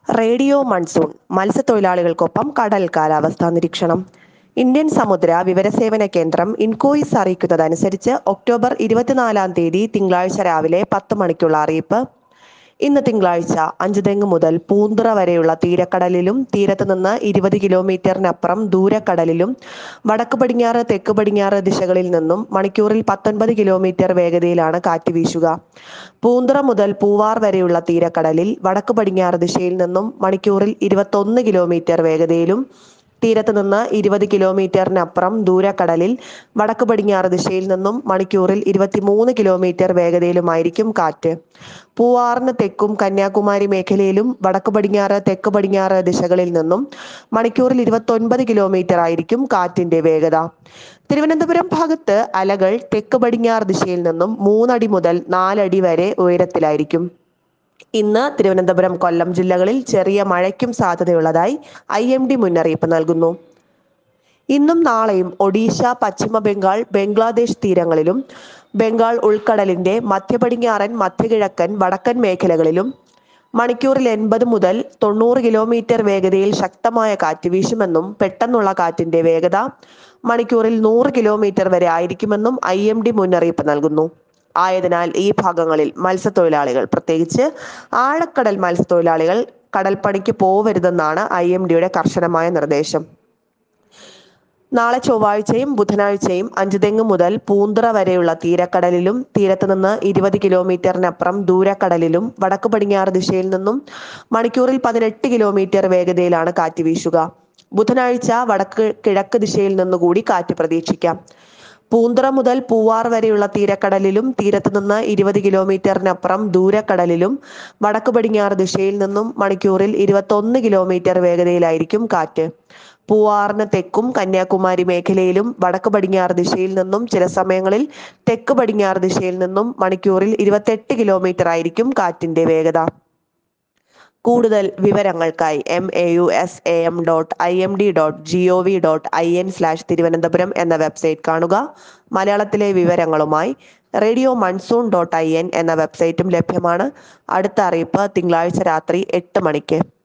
radio monsoon മത്സ്യത്തൊഴിലാളികൾക്കൊപ്പം കടൽ കാലാവസ്ഥാ നിരീക്ഷണം ഇന്ത്യൻ സമുദ്ര വിവരസേവന കേന്ദ്രം ഇൻകോയിസ് അറിയിക്കുന്നതനുസരിച്ച് ഒക്ടോബർ ഇരുപത്തിനാലാം തീയതി തിങ്കളാഴ്ച രാവിലെ പത്ത് മണിക്കുള്ള അറിയിപ്പ് ഇന്ന് തിങ്കളാഴ്ച അഞ്ചുതെങ്ങ് മുതൽ പൂന്തുറ വരെയുള്ള തീരക്കടലിലും തീരത്ത് നിന്ന് ഇരുപത് കിലോമീറ്ററിനപ്പുറം ദൂരക്കടലിലും വടക്ക് പടിഞ്ഞാറ് തെക്ക് പടിഞ്ഞാറ് ദിശകളിൽ നിന്നും മണിക്കൂറിൽ പത്തൊൻപത് കിലോമീറ്റർ വേഗതയിലാണ് കാറ്റ് വീശുക പൂന്തുറ മുതൽ പൂവാർ വരെയുള്ള തീരക്കടലിൽ വടക്ക് പടിഞ്ഞാറ് ദിശയിൽ നിന്നും മണിക്കൂറിൽ ഇരുപത്തൊന്ന് കിലോമീറ്റർ വേഗതയിലും തീരത്ത് നിന്ന് ഇരുപത് കിലോമീറ്ററിനപ്പുറം ദൂരക്കടലിൽ വടക്ക് പടിഞ്ഞാറ് ദിശയിൽ നിന്നും മണിക്കൂറിൽ ഇരുപത്തിമൂന്ന് കിലോമീറ്റർ വേഗതയിലുമായിരിക്കും കാറ്റ് പൂവാറിന് തെക്കും കന്യാകുമാരി മേഖലയിലും വടക്ക് പടിഞ്ഞാറ് തെക്ക് പടിഞ്ഞാറ് ദിശകളിൽ നിന്നും മണിക്കൂറിൽ ഇരുപത്തൊൻപത് കിലോമീറ്റർ ആയിരിക്കും കാറ്റിന്റെ വേഗത തിരുവനന്തപുരം ഭാഗത്ത് അലകൾ തെക്ക് പടിഞ്ഞാറ് ദിശയിൽ നിന്നും മൂന്നടി മുതൽ നാലടി വരെ ഉയരത്തിലായിരിക്കും ഇന്ന് തിരുവനന്തപുരം കൊല്ലം ജില്ലകളിൽ ചെറിയ മഴയ്ക്കും സാധ്യതയുള്ളതായി ഐ എം ഡി മുന്നറിയിപ്പ് നൽകുന്നു ഇന്നും നാളെയും ഒഡീഷ പശ്ചിമ ബംഗാൾ ബംഗ്ലാദേശ് തീരങ്ങളിലും ബംഗാൾ ഉൾക്കടലിന്റെ മധ്യപടിഞ്ഞാറൻ മധ്യകിഴക്കൻ വടക്കൻ മേഖലകളിലും മണിക്കൂറിൽ എൺപത് മുതൽ തൊണ്ണൂറ് കിലോമീറ്റർ വേഗതയിൽ ശക്തമായ കാറ്റ് വീശുമെന്നും പെട്ടെന്നുള്ള കാറ്റിന്റെ വേഗത മണിക്കൂറിൽ നൂറ് കിലോമീറ്റർ വരെ ആയിരിക്കുമെന്നും ഐ എം ഡി മുന്നറിയിപ്പ് നൽകുന്നു ആയതിനാൽ ഈ ഭാഗങ്ങളിൽ മത്സ്യത്തൊഴിലാളികൾ പ്രത്യേകിച്ച് ആഴക്കടൽ മത്സ്യത്തൊഴിലാളികൾ കടൽപ്പണിക്ക് പോവരുതെന്നാണ് ഐ എം ഡിയുടെ കർശനമായ നിർദ്ദേശം നാളെ ചൊവ്വാഴ്ചയും ബുധനാഴ്ചയും അഞ്ചുതെങ്ങ് മുതൽ പൂന്തുറ വരെയുള്ള തീരക്കടലിലും തീരത്ത് നിന്ന് ഇരുപത് കിലോമീറ്ററിനപ്പുറം ദൂരക്കടലിലും വടക്ക് പടിഞ്ഞാറ് ദിശയിൽ നിന്നും മണിക്കൂറിൽ പതിനെട്ട് കിലോമീറ്റർ വേഗതയിലാണ് കാറ്റ് വീശുക ബുധനാഴ്ച വടക്ക് കിഴക്ക് ദിശയിൽ നിന്നുകൂടി കാറ്റ് പ്രതീക്ഷിക്കാം പൂന്തുറ മുതൽ പൂവാർ വരെയുള്ള തീരക്കടലിലും തീരത്ത് നിന്ന് ഇരുപത് കിലോമീറ്ററിനപ്പുറം ദൂരക്കടലിലും വടക്ക് പടിഞ്ഞാറ് ദിശയിൽ നിന്നും മണിക്കൂറിൽ ഇരുപത്തൊന്ന് കിലോമീറ്റർ വേഗതയിലായിരിക്കും കാറ്റ് പൂവാറിന് തെക്കും കന്യാകുമാരി മേഖലയിലും വടക്ക് പടിഞ്ഞാറ് ദിശയിൽ നിന്നും ചില സമയങ്ങളിൽ തെക്ക് പടിഞ്ഞാറ് ദിശയിൽ നിന്നും മണിക്കൂറിൽ ഇരുപത്തെട്ട് കിലോമീറ്റർ ആയിരിക്കും കാറ്റിന്റെ വേഗത കൂടുതൽ വിവരങ്ങൾക്കായി M A U S A M dot I M D dot G O V dot I N slash Thiruvananthapuram എന്ന വെബ്സൈറ്റ് കാണുക മലയാളത്തിലെ വിവരങ്ങളുമായി radio monsoon dot I N എന്ന വെബ്സൈറ്റും ലഭ്യമാണ് അടുത്ത അറിയിപ്പ് തിങ്കളാഴ്ച രാത്രി എട്ട് മണിക്ക്